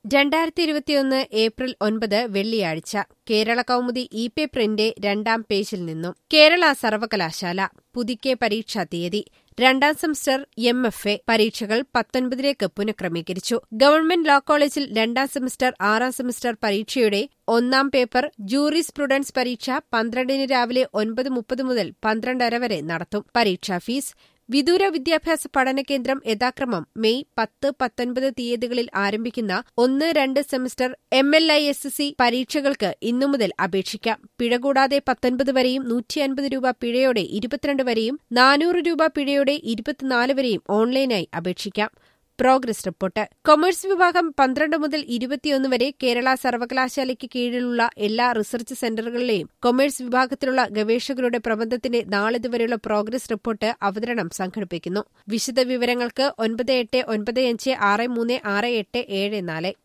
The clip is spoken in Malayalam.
രണ്ടായിരത്തി ഇരുപത്തിയൊന്ന് ഏപ്രിൽ ഒൻപത് വെള്ളിയാഴ്ച കേരള കൗമുദി ഇ പേപ്പറിന്റെ രണ്ടാം പേജിൽ നിന്നും കേരള സർവകലാശാല പുതുക്കിയ പരീക്ഷാ തീയതി രണ്ടാം സെമസ്റ്റർ എം എഫ് എ പരീക്ഷകൾ പത്തൊൻപതിലേക്ക് പുനഃക്രമീകരിച്ചു ഗവൺമെന്റ് ലോ കോളേജിൽ രണ്ടാം സെമസ്റ്റർ ആറാം സെമസ്റ്റർ പരീക്ഷയുടെ ഒന്നാം പേപ്പർ ജൂറിസ് പ്രുഡൻസ് പരീക്ഷ പന്ത്രണ്ടിന് രാവിലെ ഒൻപത് മുപ്പത് മുതൽ പന്ത്രണ്ടര വരെ നടത്തും പരീക്ഷാ ഫീസ് വിദൂര വിദ്യാഭ്യാസ പഠന കേന്ദ്രം യഥാക്രമം മെയ് പത്ത് പത്തൊൻപത് തീയതികളിൽ ആരംഭിക്കുന്ന ഒന്ന് രണ്ട് semester M L I S C പരീക്ഷകൾക്ക് ഇന്നു മുതൽ അപേക്ഷിക്കാം പിഴ കൂടാതെ പത്തൊൻപത് വരെയും നൂറ്റി അൻപത് രൂപ പിഴയോടെ ഇരുപത്തിരണ്ട് വരെയും നാനൂറ് രൂപ പിഴയോടെ ഇരുപത്തിനാല് വരെയും ഓൺലൈനായി അപേക്ഷിക്കാം പ്രോഗ്രസ് റിപ്പോർട്ട് കൊമേഴ്സ് വിഭാഗം പന്ത്രണ്ട് മുതൽ ഇരുപത്തിയൊന്ന് വരെ കേരള സർവകലാശാലയ്ക്ക് കീഴിലുള്ള എല്ലാ റിസർച്ച് സെന്ററുകളിലെയും കൊമേഴ്സ് വിഭാഗത്തിലുള്ള ഗവേഷകരുടെ പ്രബന്ധത്തിന്റെ നാളിതുവരെയുള്ള പ്രോഗ്രസ് റിപ്പോർട്ട് അവതരണം സംഘടിപ്പിക്കുന്നു വിശദവിവരങ്ങൾക്ക് ഒൻപത് എട്ട് ഒൻപത് അഞ്ച് ആറ് മൂന്ന് ആറ് എട്ട് ഏഴ് നാല്